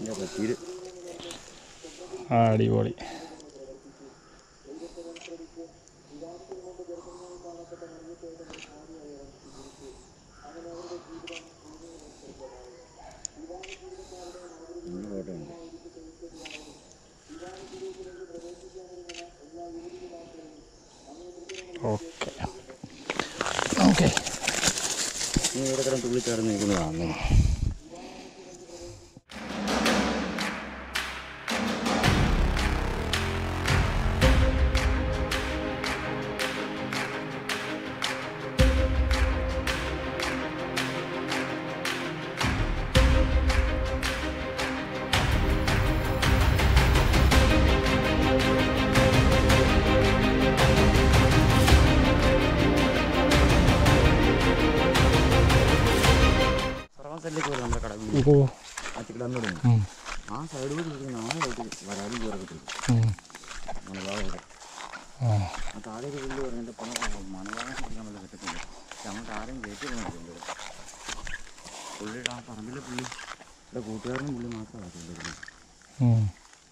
എൻ്റെ പറ്റിയത് ആ അടിപൊളി ഇന്ന് ഫോട്ടോ ഉണ്ട് ഓക്കെ ഓക്കെ നീ ഇവിടെ കിടന്ന് തുള്ളിച്ചാടുന്ന നിൽക്കുന്നത് അങ്ങനെ സർവസല്ലേക്ക് വരും നമ്മുടെ കട ഓ ആറ്റിക്കിടാൻ തുടങ്ങി ഉം, ആ സൈഡ് കൂടി ഇരിക്കുന്ന നാളെ വരാനും കയറത്തില്ല ഉം. മണവാള ആ ആ താഴെ ഒരു പുല്ല് പറഞ്ഞിട്ട് പണം മണവാളം കൊടുക്കാൻ വല്ല കിട്ടത്തില്ല പക്ഷെ അങ്ങോട്ട് ആരെയും കയറ്റി പോകുന്നില്ല പുള്ളിയുടെ ആ പറമ്പിലെ പുള്ളി ഇവിടെ കൂട്ടുകാരനും പുള്ളി മാത്രമാണ് കൊണ്ടുവരുന്നത് ഉം.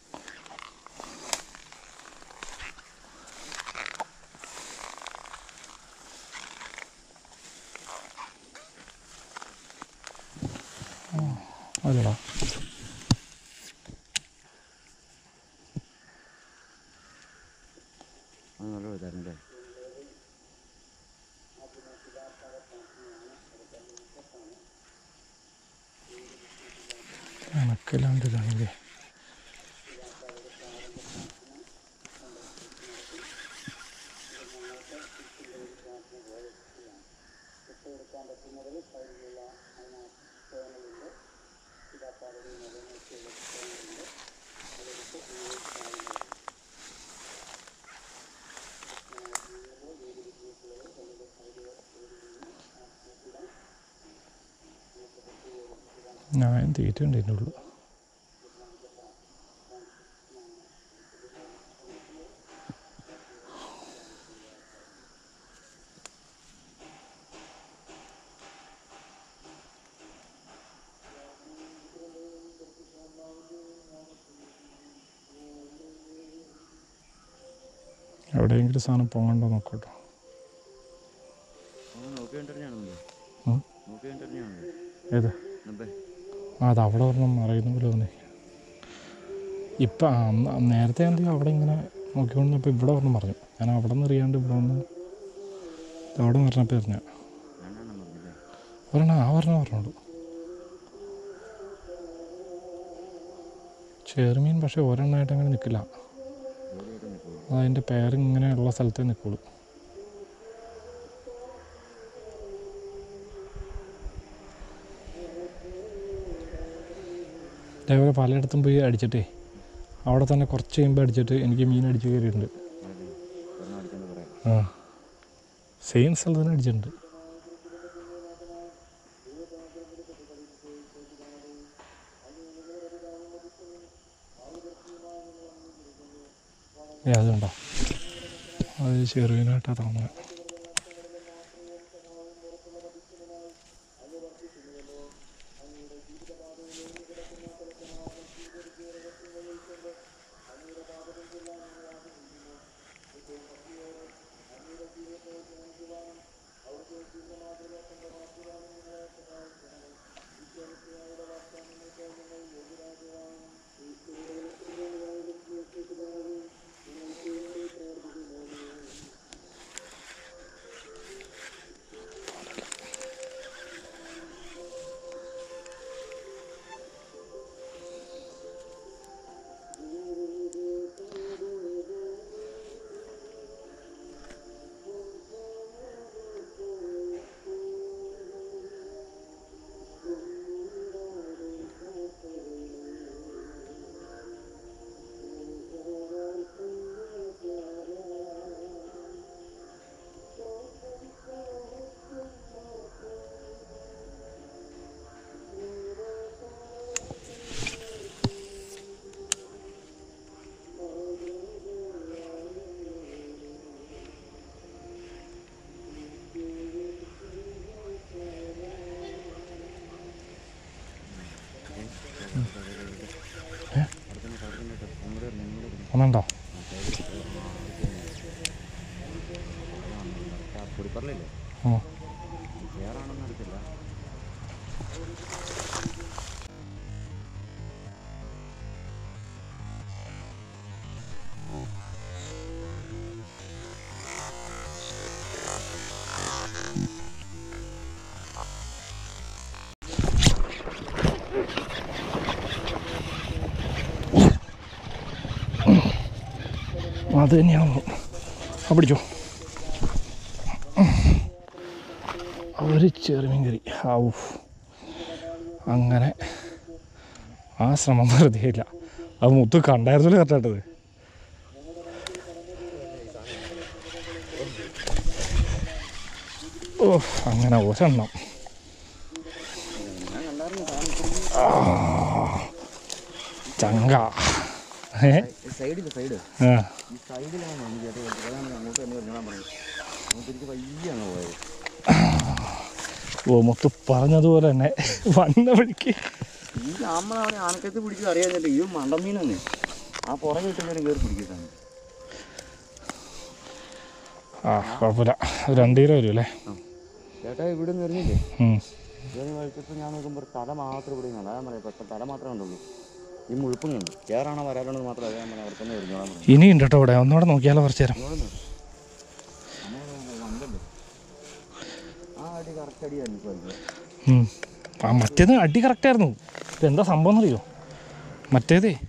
ആ, അതെടാ അത് നല്ല ഇതായിരുന്നല്ലേ കണക്കില്ലാണ്ട് ഇതാണല്ലേ ഞാൻ തീറ്റുണ്ട് ഇതിൻ്റെ ഉള്ളു എവിടെയെങ്കിലും സാധനം പോകണ്ടോ നോക്കട്ടോ ആ നോക്കി കണ്ടിട്ടാണല്ലോ ഉം? നോക്കി കണ്ടിട്ടാണല്ലോ ഏത് നമ്പേ ആ അത് അവിടെ ഒരെണ്ണം മറയുന്ന പോലെ തോന്നി ഇപ്പം ആ, അന്ന് നേരത്തെ എന്തെങ്കിലും അവിടെ ഇങ്ങനെ നോക്കിക്കൊണ്ടിരുന്നപ്പോൾ ഇവിടെ ഒരെണ്ണം പറഞ്ഞു ഞാൻ അവിടെ നിന്ന് അറിയാണ്ട് ഇവിടെ വന്ന് ഇത് അവിടെ പറഞ്ഞപ്പോൾ അറിഞ്ഞ രണ്ടെണ്ണം പറഞ്ഞില്ലേ ഒരെണ്ണം ആ ഒരെണ്ണം പറഞ്ഞോളൂ ചെറുമീൻ പക്ഷേ ഒരെണ്ണമായിട്ട് അങ്ങനെ നിൽക്കില്ല ജോലിയായിട്ട് നിൽക്കുള്ളൂ അതിൻ്റെ പേര് ഇങ്ങനെയുള്ള സ്ഥലത്തേ നിൽക്കുള്ളൂ ഇതേപോലെ പലയിടത്തും പോയി അടിച്ചിട്ടേ അവിടെ തന്നെ കുറച്ച് കഴിയുമ്പോൾ അടിച്ചിട്ട് എനിക്ക് മീൻ അടിച്ച് കയറിയിട്ടുണ്ട് അതെ ഒരെണ്ണം അടിച്ചെന്ന് പറയാം ആ സെയിം സ്ഥലത്ത് തന്നെ അടിച്ചിട്ടുണ്ട് ഏ അതുണ്ടോ അത് ചെറുവിനായിട്ടാണ് തോന്നുന്നത് നടക്കുന്നുണ്ടോ കുടിപ്പറലില്ലേ ആ വേറാണെന്ന് അറിയത്തില്ല അത് തന്നെയാണ് ആ പിടിച്ചോ ഒരു ചെറുമീൻ കറി ഔ അങ്ങനെ ആ ശ്രമം വെറുതെ ഇല്ല അത് മുത്ത് കണ്ടായിരുന്നല്ലോ കറക്റ്റായിട്ടത് ഓ അങ്ങനെ ഒരെണ്ണം ഞാൻ കണ്ടായിരുന്നു സാധനം ചങ്ക ഏ സൈഡിൽ സൈഡ് ആ ഈ സൈഡിലാണ് എനിക്ക് ചേട്ടാ വിളിച്ചത് അതാണ് അങ്ങോട്ട് തന്നെ വരുന്നതാണ് പറഞ്ഞത് അങ്ങോട്ട് എനിക്ക് പയ്യെ അങ്ങ് പോയത് ഓ മുത്ത് പറഞ്ഞതുപോലെ തന്നെ വന്ന വഴിക്ക് ഈ നമ്മളവിടെ ആനക്കത്ത് പിടിച്ച് അറിയാഞ്ഞിട്ട് ഈ മണ്ടമീനാണ് ആ പുറകെ കിട്ടുന്നവരും കയറി പിടിക്കുന്നതാണ് ആ കുഴപ്പമില്ല ഒരു രണ്ട് കിലോ വരും അല്ലേ ചേട്ടാ ഇവിടെ നിന്ന് എറിഞ്ഞില്ലേ ഉം. ഇവര് കഴിച്ചപ്പോൾ ഞാൻ നോക്കുമ്പോൾ ഒരു തല മാത്രം ഇവിടെ കണ്ടു അതാ പറയാം ഇപ്പം തല മാത്രമേ കണ്ടുള്ളൂ ഈ മുഴുപ്പും കണ്ടു ചേറാണോ വരാറുണ്ടെന്ന് മാത്രം അറിയാൻ പറയാം അവിടെ തന്നെ എറിഞ്ഞോളാൻ പറഞ്ഞു ഇനിയും ഉണ്ട് കേട്ടോ ഇവിടെ ഒന്നുകൂടെ നോക്കിയാലോ കുറച്ച് നേരം ഇങ്ങോട്ടൊന്ന് നമ്മൾ വന്നല്ലോ ആ അടി കറക്റ്റ് അടിയായിരുന്നു ഇപ്പോൾ എനിക്ക് ഉം. ആ മറ്റേത് അടി കറക്റ്റായിരുന്നു ഇത് എന്താ സംഭവം എന്നറിയോ മറ്റേതേ